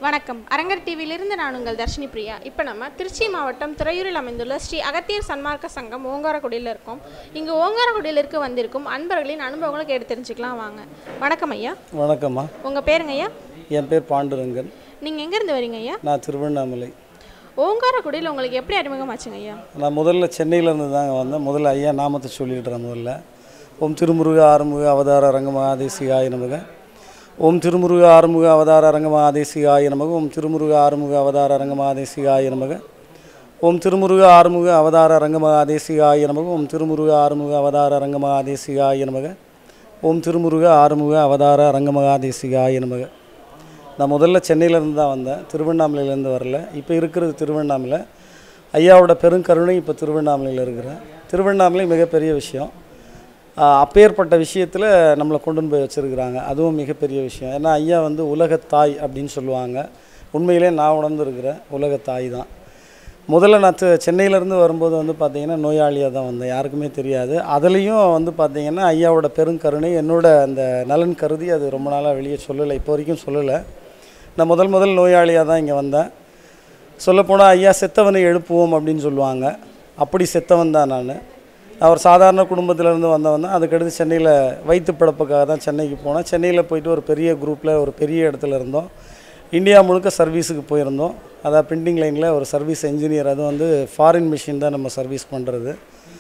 வணக்கம் அரங்கர் டிவியிலிருந்து நான் உங்கள் தர்ஷினி பிரியா இப்போ நம்ம திருச்சி மாவட்டம் துறையூரில் அமைந்துள்ள ஸ்ரீ அகத்தியர் சன்மார்க்க சங்கம் ஓங்காரக்குடியில் இருக்கோம் இங்கு ஓங்காரக்குடியிலிருக்கு வந்திருக்கும் அன்பர்களின் அனுபவங்களை கேட்டு தெரிஞ்சுக்கலாம் வாங்க வணக்கம் ஐயா வணக்கம்மா உங்கள் பேருங்க ஐயா என் பேர் பாண்டுரங்கன் நீங்கள் எங்கேருந்து வரீங்க ஐயா நான் திருவண்ணாமலை ஓங்காரக்குடியில் உங்களுக்கு எப்படி அறிமுகமாச்சுங்க ஐயா நான் முதல்ல சென்னையிலேருந்து தாங்க வந்தேன் முதல்ல ஐயா நாமத்தை சொல்லிடுறேன் முதல்ல ஓம் திருமுருக ஆறுமுக அவதார அரங்கமகாதேசிகாய நமக ஓம் திருமுருக ஆறுமுக அவதார அரங்கமகாதேசிகாய நமக ஓம் திருமுருக ஆறுமுக அவதார அரங்கமகாதேசிகாய நமக ஓம் திருமுருக ஆறுமுக அவதார அரங்கமகாதேசிகாய நமக ஓம் திருமுருக ஆறுமுக அவதார அரங்கமகாதேசிகாய நமக ஓம் திருமுருக ஆறுமுக அவதார அரங்கமகாதேசிகாய நமக நான் முதல்ல சென்னையிலேருந்து தான் வந்தேன் திருவண்ணாமலையிலேருந்து வரல இப்போ இருக்கிறது திருவண்ணாமலை ஐயாவோட பெருங்கருணை இப்போ திருவண்ணாமலையில் இருக்கிறேன் திருவண்ணாமலை மிகப்பெரிய விஷயம் ஆஹ் அப்பேற்பட்ட விஷயத்தில் நம்மளை கொண்டு போய் வச்சுருக்கிறாங்க அதுவும் மிகப்பெரிய விஷயம் ஏன்னா ஐயா வந்து உலகத்தாய் அப்படின்னு சொல்லுவாங்க உண்மையிலே நான் உணர்ந்துருக்கிறேன் உலகத்தாய் தான் முதல்ல நான் து- சென்னையிலேருந்து வரும்போது வந்து பார்த்தீங்கன்னா நோயாளியாக தான் வந்தேன் யாருக்குமே தெரியாது அதுலேயும் வந்து பார்த்தீங்கன்னா ஐயாவோட பெருங்கருணை என்னோட அந்த நலன் கருதி அது ரொம்ப நாளாக வெளியே சொல்லலை இப்போ வரைக்கும் சொல்லலை நான் முதல் முதல் நோயாளியாக தான் இங்கே வந்தேன் சொல்லப்போனால் ஐயா செத்தவனை எழுப்புவோம் அப்படின்னு சொல்லுவாங்க அப்படி செத்தவன் தான் நான் நான் ஒரு சாதாரண குடும்பத்திலேருந்து வந்தவன் தான் அதுக்கடுத்து சென்னையில் வயிற்று பிழப்புக்காக தான் சென்னைக்கு போனேன் சென்னையில் போயிட்டு ஒரு பெரிய குரூப்பில் ஒரு பெரிய இடத்துல இருந்தோம் இந்தியா முழுக்க சர்வீஸுக்கு போயிருந்தோம் அதாவது பிரிண்டிங் லைனில் ஒரு சர்வீஸ் என்ஜினியர் அது வந்து ஃபாரின் மிஷின் தான் நம்ம சர்வீஸ் பண்ணுறது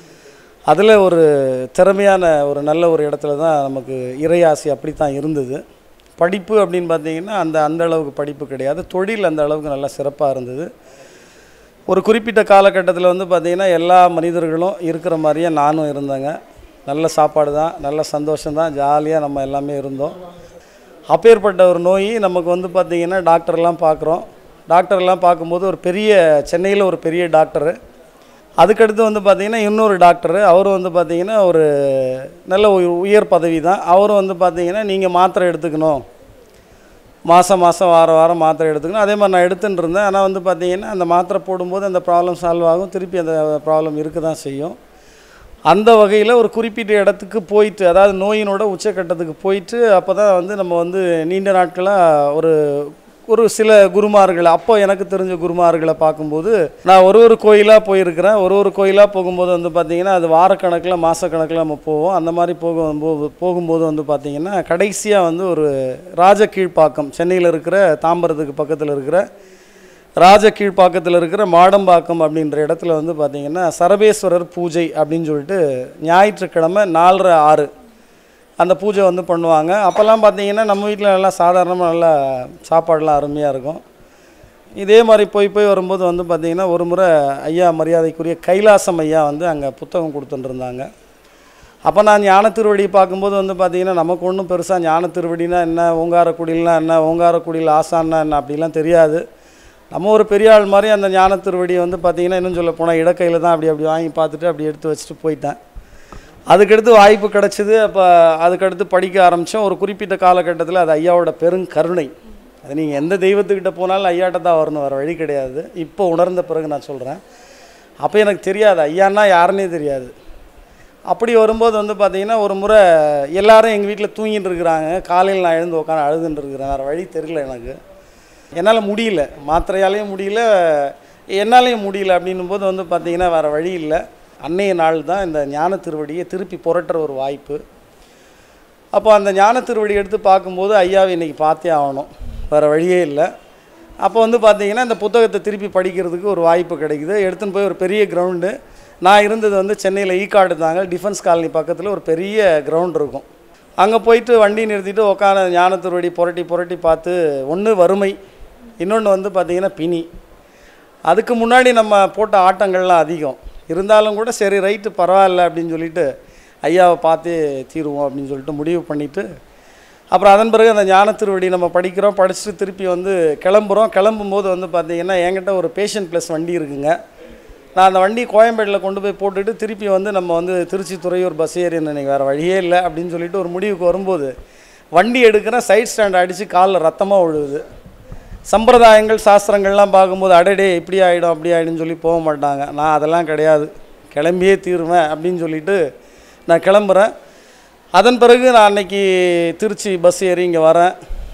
அதில் ஒரு திறமையான ஒரு நல்ல ஒரு இடத்துல தான் நமக்கு இறையாசி அப்படி தான் இருந்தது படிப்பு அப்படின்னு பார்த்தீங்கன்னா அந்த அந்த அளவுக்கு படிப்பு கிடையாது தொழில் அந்த அளவுக்கு நல்லா சிறப்பாக இருந்தது ஒரு குறிப்பிட்ட காலகட்டத்தில் வந்து பார்த்திங்கன்னா எல்லா மனிதர்களும் இருக்கிற மாதிரியே நானும் இருந்தேங்க நல்ல சாப்பாடு தான் நல்ல சந்தோஷம் தான் ஜாலியாக நம்ம எல்லாமே இருந்தோம் அப்பேற்பட்ட ஒரு நோய் நமக்கு வந்து பார்த்திங்கன்னா டாக்டர்லாம் பார்க்குறோம் டாக்டர்லாம் பார்க்கும்போது ஒரு பெரிய சென்னையில் ஒரு பெரிய டாக்டரு அதுக்கடுத்து வந்து பார்த்திங்கன்னா இன்னொரு டாக்டரு அவர் வந்து பார்த்திங்கன்னா ஒரு நல்ல உய- உயர் பதவி தான் அவரும் வந்து பார்த்திங்கன்னா நீங்கள் மாத்திரை எடுத்துக்கணும் மாதம் மாதம் வாரம் வாரம் மாத்திரை எடுத்துக்கணும் அதே மாதிரி நான் எடுத்துன்னு இருந்தேன் ஆனால் வந்து பார்த்தீங்கன்னா அந்த மாத்திரை போடும்போது அந்த ப்ராப்ளம் சால்வ் ஆகும் திருப்பி அந்த ப்ராப்ளம் இருக்க தான் செய்யும் அந்த வகையில் ஒரு குறிப்பிட்ட இடத்துக்கு போயிட்டு அதாவது நோயினோட உச்சக்கட்டத்துக்கு போயிட்டு அப்போ தான் வந்து நம்ம வந்து நீண்ட நாட்களாக ஒரு ஒரு சில குருமார்களை அப்போ எனக்கு தெரிஞ்ச குருமார்களை பார்க்கும்போது நான் ஒரு ஒரு கோயிலாக போயிருக்கிறேன் ஒரு ஒரு கோயிலாக போகும்போது வந்து பார்த்திங்கன்னா அது வாரக்கணக்கில் மாதக்கணக்கில் நம்ம போவோம் அந்த மாதிரி போகும்போது போகும்போது வந்து பார்த்திங்கன்னா கடைசியாக வந்து ஒரு ராஜ கீழ்ப்பாக்கம் சென்னையில் இருக்கிற தாம்பரத்துக்கு பக்கத்தில் இருக்கிற ராஜ கீழ்ப்பாக்கத்தில் இருக்கிற மாடம்பாக்கம் அப்படின்ற இடத்துல வந்து பார்த்திங்கன்னா சரபேஸ்வரர் பூஜை அப்படின்னு சொல்லிட்டு ஞாயிற்றுக்கிழமை நாலரை ஆறு அந்த பூஜை வந்து பண்ணுவாங்க அப்போல்லாம் பார்த்தீங்கன்னா நம்ம வீட்டில் நல்லா சாதாரணமாக நல்லா சாப்பாடெலாம் அருமையாக இருக்கும் இதே மாதிரி போய் போய் வரும்போது வந்து பார்த்திங்கன்னா ஒரு முறை ஐயா மரியாதைக்குரிய கைலாசம் ஐயா வந்து அங்கே புத்தகம் கொடுத்துட்டு இருந்தாங்க அப்போ நான் ஞான திருவடி பார்க்கும்போது வந்து பார்த்திங்கன்னா நமக்கு ஒன்றும் பெருசாக ஞான திருவடினா என்ன ஓங்காரக்குடிலாம் என்ன ஓங்காரக்குடியில் ஆசான்னா என்ன அப்படிலாம் தெரியாது நம்ம ஒரு பெரிய ஆள் மாதிரி அந்த ஞான திருவடியை வந்து பார்த்திங்கன்னா இன்னும் சொல்ல போனால் இடக்கையில் தான் அப்படி அப்படி வாங்கி பார்த்துட்டு அப்படி எடுத்து வச்சுட்டு போயிட்டேன் அதுக்கடுத்து வாய்ப்பு கிடச்சிது அப்போ அதுக்கடுத்து படிக்க ஆரம்பித்தோம் ஒரு குறிப்பிட்ட காலகட்டத்தில் அது ஐயாவோட பெருங்கருணை அது நீங்கள் எந்த தெய்வத்துக்கிட்ட போனாலும் ஐயாட்ட தான் வரணும் வேறு வழி கிடையாது இப்போ உணர்ந்த பிறகு நான் சொல்கிறேன் அப்போ எனக்கு தெரியாது ஐயான்னா யாருன்னே தெரியாது அப்படி வரும்போது வந்து பார்த்தீங்கன்னா ஒரு முறை எல்லாரும் எங்கள் வீட்டில் தூங்கிட்டு இருக்கிறாங்க காலையில் நான் எழுந்து உட்காந்து அழுதுன்னு இருக்கிறேன் வேறு வழி தெரியல எனக்கு என்னால் முடியல மாத்திரையாலேயும் முடியல என்னாலேயும் முடியல அப்படின்னும் போது வந்து பார்த்தீங்கன்னா வேறு வழி இல்லை அன்னைய நாள் தான் இந்த ஞான திருவடியை திருப்பி புரட்டுற ஒரு வாய்ப்பு அப்போ அந்த ஞான திருவடி எடுத்து பார்க்கும்போது ஐயாவை இன்றைக்கி பார்த்தே ஆகணும் வேறு வழியே இல்லை அப்போ வந்து பார்த்தீங்கன்னா இந்த புத்தகத்தை திருப்பி படிக்கிறதுக்கு ஒரு வாய்ப்பு கிடைக்குது எடுத்துன்னு போய் ஒரு பெரிய கிரவுண்டு நான் இருந்தது வந்து சென்னையில் ஈக்காடு தாங்க டிஃபென்ஸ் காலனி பக்கத்தில் ஒரு பெரிய கிரவுண்ட் இருக்கும் அங்கே போயிட்டு வண்டி நிறுத்திட்டு உட்கார ஞான திருவடி புரட்டி புரட்டி பார்த்து ஒன்று வறுமை இன்னொன்று வந்து பார்த்திங்கன்னா பிணி அதுக்கு முன்னாடி நம்ம போட்ட ஆட்டங்கள்லாம் அதிகம் இருந்தாலும் கூட சரி ரைட்டு பரவாயில்ல அப்படின்னு சொல்லிட்டு ஐயாவை பார்த்தே தீருவோம் அப்படின்னு சொல்லிட்டு முடிவு பண்ணிவிட்டு அப்புறம் அதன் பிறகு அந்த ஞான திருவடி நம்ம படிக்கிறோம் படிச்சுட்டு திருப்பி வந்து கிளம்புறோம் கிளம்பும்போது வந்து பார்த்திங்கன்னா என்கிட்ட ஒரு பேஷண்ட் ப்ளஸ் வண்டி இருக்குங்க நான் அந்த வண்டி கோயம்பேட்டில் கொண்டு போய் போட்டுட்டு திருப்பி வந்து நம்ம வந்து திருச்சி துறையூர் பஸ் ஏறி இன்னைக்கு வேறு வழியே இல்லை அப்படின்னு சொல்லிட்டு ஒரு முடிவுக்கு வரும்போது வண்டி எடுக்கிறேன் சைட் ஸ்டாண்ட் அடித்து காலில் ரத்தமாக விழுவுது சம்பிரதாயங்கள் சாஸ்திரங்கள்லாம் பார்க்கும்போது அடடே இப்படி ஆகிடும் அப்படி ஆகிடும்னு சொல்லி போக மாட்டாங்க நான் அதெல்லாம் கிடையாது கிளம்பியே தீருவேன் அப்படின்னு சொல்லிட்டு நான் கிளம்புறேன் அதன் பிறகு நான் அன்னைக்கு திருச்சி பஸ் ஏறி இங்கே வரேன்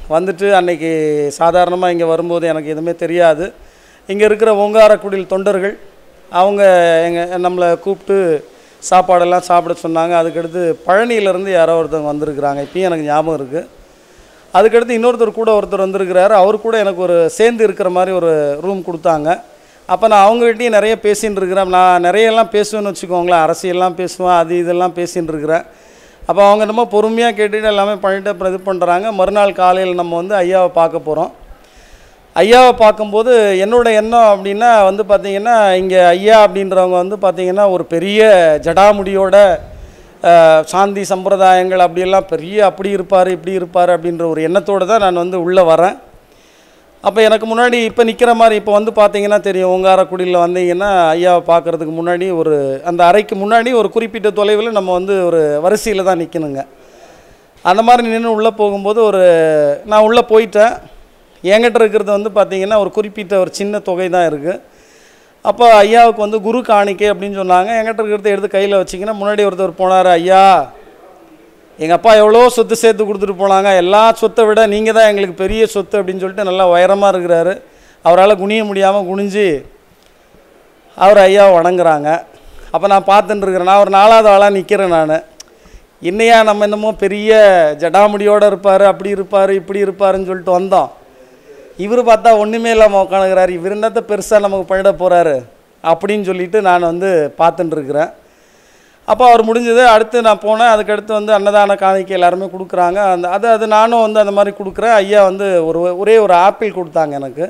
வந்துட்டு அன்னைக்கு சாதாரணமாக இங்கே வரும்போது எனக்கு எதுவுமே தெரியாது இங்கே இருக்கிற ஓங்காரக்குடில் தொண்டர்கள் அவங்க எங்கள் நம்மளை கூப்பிட்டு சாப்பாடெல்லாம் சாப்பிட சொன்னாங்க அதுக்கடுத்து பழனியிலேருந்து யாரோ ஒருத்தவங்க வந்திருக்கிறாங்க இப்பயும் எனக்கு ஞாபகம் இருக்குது அதுக்கடுத்து இன்னொருத்தர் கூட ஒருத்தர் வந்திருக்கிறாரு அவர் கூட எனக்கு ஒரு சேர்ந்து இருக்கிற மாதிரி ஒரு ரூம் கொடுத்தாங்க அப்போ நான் அவங்ககிட்டயும் நிறைய பேசின்னு இருக்கிறேன் நான் நிறையெல்லாம் பேசுவேன்னு வச்சுக்கோங்களேன் அரசியல்லாம் பேசுவேன் அது இதெல்லாம் பேசின்னு இருக்கிறேன் அப்போ அவங்க நம்ம பொறுமையாக கேட்டுட்டு எல்லாமே பண்ணிட்டு அப்புறம் இது பண்ணுறாங்க மறுநாள் காலையில் நம்ம வந்து ஐயாவை பார்க்க போகிறோம் ஐயாவை பார்க்கும்போது என்னோட எண்ணம் அப்படின்னா வந்து பார்த்திங்கன்னா இங்கே ஐயா அப்படின்றவங்க வந்து பார்த்திங்கன்னா ஒரு பெரிய ஜடாமுடியோட அஹ், சாந்தி சம்பிரதாயங்கள் அப்படியெல்லாம் பெரிய அப்படி இருப்பார் இப்படி இருப்பார் அப்படின்ற ஒரு எண்ணத்தோடு தான் நான் வந்து உள்ளே வரேன் அப்போ எனக்கு முன்னாடி இப்போ நிற்கிற மாதிரி இப்போ வந்து பார்த்தீங்கன்னா தெரியும் ஓங்காரக்குடியில் வந்தீங்கன்னா ஐயாவை பார்க்குறதுக்கு முன்னாடி ஒரு அந்த அறைக்கு முன்னாடி ஒரு குறிப்பிட்ட தொலைவில் நம்ம வந்து ஒரு வரிசையில் தான் நிற்கணுங்க அந்த மாதிரி நின்று உள்ளே போகும்போது ஒரு நான் உள்ளே போயிட்டேன் என்கிட்ட இருக்கிறது வந்து பார்த்தீங்கன்னா ஒரு குறிப்பிட்ட ஒரு சின்ன தொகை தான் இருக்குது அப்போ ஐயாவுக்கு வந்து குரு காணிக்கை அப்படின்னு சொன்னாங்க என்கிட்ட இருக்கிறத எடுத்து கையில் வச்சிங்கன்னா முன்னாடி ஒருத்தர் போனார் ஐயா எங்கள் அப்பா எவ்வளோ சொத்து சேர்த்து கொடுத்துட்டு போனாங்க எல்லா சொத்தை விட நீங்கள் தான் எங்களுக்கு பெரிய சொத்து அப்படின்னு சொல்லிட்டு நல்லா உயரமாக இருக்கிறாரு அவரால் குனிய முடியாமல் குனிஞ்சு அவர் ஐயாவை வணங்குறாங்க அப்போ நான் பார்த்துட்டு இருக்கிறேன் நான் ஒரு நாலாவது ஆளாக நிற்கிறேன் நான் என்னையா நம்ம என்னமோ பெரிய ஜடாமுடியோடு இருப்பார் அப்படி இருப்பார் இப்படி இருப்பாருன்னு சொல்லிட்டு வந்தோம் இவர் பார்த்தா ஒன்றுமே இல்லாமல் உட்காந்துக்கிறாரு இவர் என்னத்த பெருசாக நமக்கு பண்ணிட போகிறாரு அப்படின்னு சொல்லிட்டு நான் வந்து பார்த்துட்டு இருக்கிறேன் அப்போ அவர் முடிஞ்சது அடுத்து நான் போனேன் அதுக்கடுத்து வந்து அன்னதான காணிக்கை எல்லாருமே கொடுக்குறாங்க அந்த அது அது நானும் வந்து அந்த மாதிரி கொடுக்குறேன் ஐயா வந்து ஒரு ஒரே ஒரு ஆப்பிள் கொடுத்தாங்க எனக்கு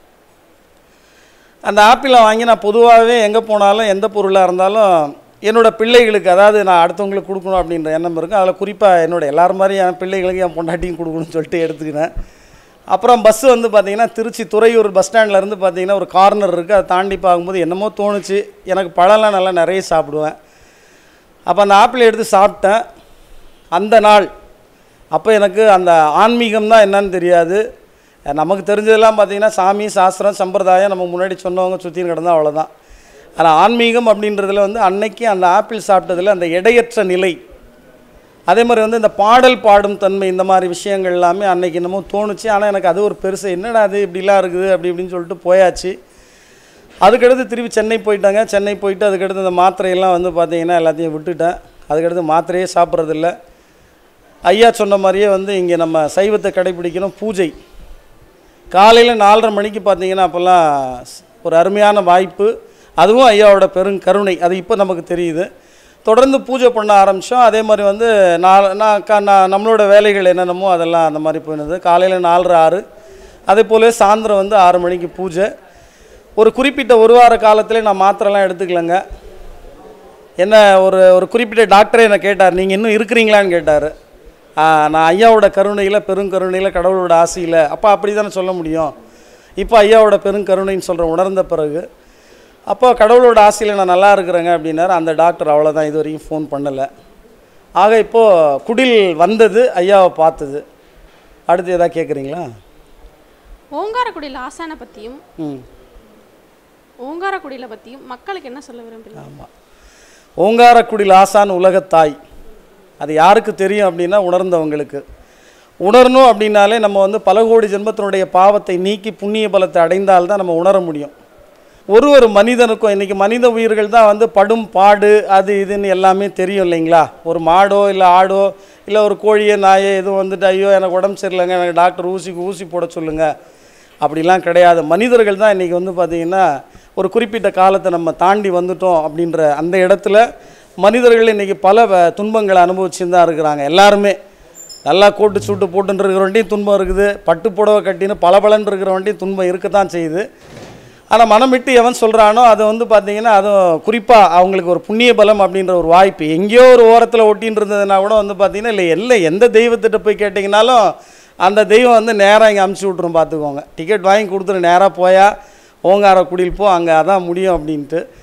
அந்த ஆப்பிளை வாங்கி நான் பொதுவாகவே எங்கே போனாலும் எந்த பொருளாக இருந்தாலும் என்னோடய பிள்ளைகளுக்கு அதாவது நான் அடுத்தவங்களுக்கு கொடுக்கணும் அப்படின்ற எண்ணம் இருக்கும் அதில் குறிப்பாக என்னோட எல்லார் மாதிரி என் பிள்ளைகளுக்கு என் பொண்டாட்டியும் கொடுக்கணும்னு சொல்லிட்டு எடுத்துக்கினேன் அப்புறம் பஸ்ஸு வந்து பார்த்திங்கன்னா திருச்சி துறையூர் பஸ் ஸ்டாண்ட்லேருந்து பார்த்தீங்கன்னா ஒரு கார்னர் இருக்குது அதை தாண்டி பார்க்கும்போது என்னமோ தோணுச்சு எனக்கு பழம்லாம் நல்லா நிறைய சாப்பிடுவேன் அப்போ அந்த ஆப்பிளை எடுத்து சாப்பிட்டேன் அந்த நாள் அப்போ எனக்கு அந்த ஆன்மீகம் தான் என்னன்னு தெரியாது நமக்கு தெரிஞ்சதெல்லாம் பார்த்தீங்கன்னா சாமி சாஸ்திரம் சம்பிரதாயம் நம்ம முன்னாடி சொன்னவங்க சுற்றி கிடந்தா அவ்வளோதான் ஆனால் ஆன்மீகம் அப்படின்றதுல வந்து அன்னைக்கு அந்த ஆப்பிள் சாப்பிட்டதில் அந்த எடையற்ற நிலை அதே மாதிரி வந்து இந்த பாடல் பாடும் தன்மை இந்த மாதிரி விஷயங்கள் எல்லாமே அன்னைக்கு என்னமோ தோணுச்சு ஆனால் எனக்கு அது ஒரு பெருசு என்னடா அது இப்படிலாம் இருக்குது அப்படி இப்படின்னு சொல்லிட்டு போயாச்சு அதுக்கடுத்து திருப்பி சென்னை போயிட்டாங்க சென்னை போயிட்டு அதுக்கடுத்து இந்த மாத்திரையெல்லாம் வந்து பார்த்தீங்கன்னா எல்லாத்தையும் விட்டுட்டேன் அதுக்கடுத்து மாத்திரையே சாப்பிட்றதில்ல ஐயா சொன்ன மாதிரியே வந்து இங்கே நம்ம சைவத்தை கடைபிடிக்கணும் பூஜை காலையில் நாலரை மணிக்கு பார்த்தீங்கன்னா அப்போல்லாம் ஒரு அருமையான வாய்ப்பு அதுவும் ஐயாவோட பெருங்கருணை அது இப்போ நமக்கு தெரியுது தொடர்ந்து பூஜை பண்ண ஆரம்பித்தோம் அதே மாதிரி வந்து நான் நான் க நான் நம்மளோட வேலைகள் என்னென்னமோ அதெல்லாம் அந்த மாதிரி போயினது காலையில் நாலரை ஆறு அதே போல சாயந்தரம் வந்து ஆறு மணிக்கு பூஜை ஒரு குறிப்பிட்ட ஒரு வார காலத்தில் நான் மாத்திரைலாம் எடுத்துக்கலங்க என்ன ஒரு ஒரு குறிப்பிட்ட டாக்டரே என்னை கேட்டார் நீங்கள் இன்னும் இருக்கிறீங்களான்னு கேட்டார் நான் ஐயாவோட கருணையில் பெருங்கருணையில் கடவுளோட ஆசையில் அப்போ அப்படி தானே சொல்ல முடியும் இப்போ ஐயாவோட பெருங்கருணைன்னு சொல்கிறேன் உணர்ந்த பிறகு அப்போ கடவுளோட ஆசையில் நான் நல்லா இருக்கிறேங்க அப்படின்னாரு அந்த டாக்டர் அவ்வளோதான் இது வரைக்கும் ஃபோன் பண்ணலை ஆக இப்போது குடில் வந்தது ஐயாவை பார்த்தது அடுத்து எதாவது கேட்குறீங்களா ஓங்காரக்குடியில் ஆசானை பற்றியும் ம் ஓங்காரக்குடியில் பற்றியும் மக்களுக்கு என்ன சொல்ல விரும்புகிறீங்க ஆமாம் ஓங்காரக்குடில் ஆசான் உலகத்தாய் அது யாருக்கு தெரியும் அப்படின்னா உணர்ந்தவங்களுக்கு உணரணும் அப்படின்னாலே நம்ம வந்து பல கோடி ஜென்மத்தினுடைய பாவத்தை நீக்கி புண்ணிய பலத்தை அடைந்தால்தான் நம்ம உணர முடியும் ஒரு ஒரு மனிதனுக்கும் இன்றைக்கி மனித உயிர்கள் தான் வந்து படும் பாடு அது இதுன்னு எல்லாமே தெரியும் இல்லைங்களா ஒரு மாடோ இல்லை ஆடோ இல்லை ஒரு கோழியோ நாயோ எதுவும் வந்துட்டு ஐயோ எனக்கு உடம்பு சரியில்லைங்க எனக்கு டாக்டர் ஊசிக்கு ஊசி போட சொல்லுங்கள் அப்படிலாம் கிடையாது மனிதர்கள் தான் இன்றைக்கி வந்து பார்த்திங்கன்னா ஒரு குறிப்பிட்ட காலத்தை நம்ம தாண்டி வந்துட்டோம் அப்படின்ற அந்த இடத்துல மனிதர்கள் இன்றைக்கி பல வ- துன்பங்களை அனுபவிச்சுன்னு தான் இருக்கிறாங்க எல்லாருமே நல்லா கோட்டு சூட்டு போட்டுன்னு இருக்கிறவன்ட்டையும் துன்பம் இருக்குது பட்டு புடவை கட்டின்னு பளபளன்னு இருக்கிறவன்ட்டையும் துன்பம் இருக்க தான் செய்யுது ஆனால் மனம் விட்டு எவன் சொல்கிறானோ அது வந்து பார்த்திங்கன்னா அதுவும் குறிப்பாக அவங்களுக்கு ஒரு புண்ணிய பலம் அப்படின்ற ஒரு வாய்ப்பு எங்கேயோ ஒரு ஓரத்தில் ஒட்டின்னு இருந்ததுன்னா கூட வந்து பார்த்திங்கன்னா இல்லை இல்லை எந்த தெய்வத்திட்ட போய் கேட்டிங்கனாலும் அந்த தெய்வம் வந்து நேராக இங்கே அமுச்சு விட்ரும் பார்த்துக்கோங்க டிக்கெட் வாங்கி கொடுத்துரு நேராக போயா ஓங்கார குடியில் போ அங்கே அதான் முடியும் அப்படின்ட்டு